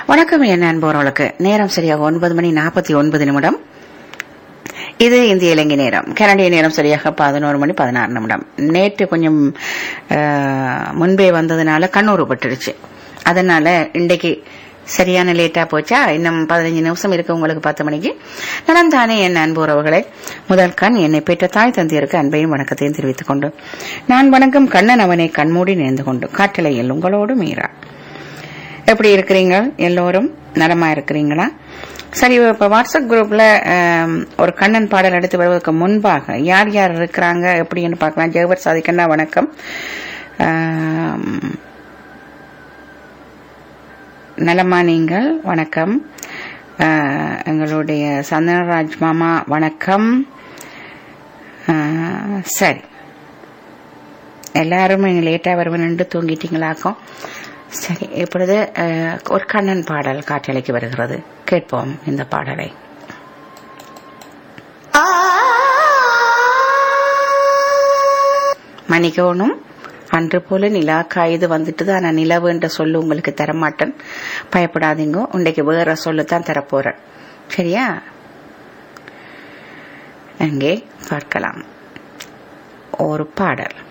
வணக்கம் என் அன்பவர்களுக்கு நேரம் சரியாக ஒன்பது மணி நாற்பத்தி ஒன்பது நிமிடம் இது இந்திய இலங்கை நேரம் கனடிய நேரம் சரியாக பதினோரு மணி பதினாறு நிமிடம் நேற்று கொஞ்சம் அஹ், முன்பே வந்ததுனால கண்ணூறு பட்டுடுச்சு அதனால இன்றைக்கு சரியான லேட்டா போச்சா இன்னும் பதினஞ்சு நிமிஷம் இருக்கு உங்களுக்கு பத்து மணிக்கு நலம் தானே என் அன்பு உறவுகளை முதல் கண் என்னை பெற்ற தாய் தந்தையருக்கு அன்பையும் வணக்கத்தையும் தெரிவித்துக் கொண்டு நான் வணக்கம் கண்ணன் அவனை கண்மூடி நேர்ந்து கொண்டு காட்டலையில் உங்களோடு மீறா எப்படி இருக்கிறீங்க எல்லோரும் நலமா இருக்கிறீங்களா சரி இப்ப வாட்ஸ்அப் குரூப்ல ஆம், ஒரு கண்ணன் பாடல் எடுத்து வருவதற்கு முன்பாக யார் யார் இருக்கிறாங்க எப்படின்னு பார்க்கலாம் ஜெகபர் சாதிக்கண்ணா வணக்கம் ஆம், நலமா நீங்கள் வணக்கம் ஆ, எங்களுடைய சந்தனராஜ் மாமா வணக்கம் ஆ, சரி எல்லாரும் லேட்டா வருவனு தூங்கிட்டீங்களாக்கும் சரி இப்பொழுது அஹ், ஒரு கண்ணன் பாடல் காற்றலைக்கு வருகிறது கேட்போம் இந்த பாடலை மணிக்கோணும் அன்று போல நிலா காயுது வந்துட்டுது ஆனா நிலவு என்ற சொல்லு உங்களுக்கு தரமாட்டேன் பயப்படாதீங்க உண்டைக்கு வேற சொல்லு தான் தரப்போறேன் சரியா அங்கே பார்க்கலாம் ஒரு பாடல்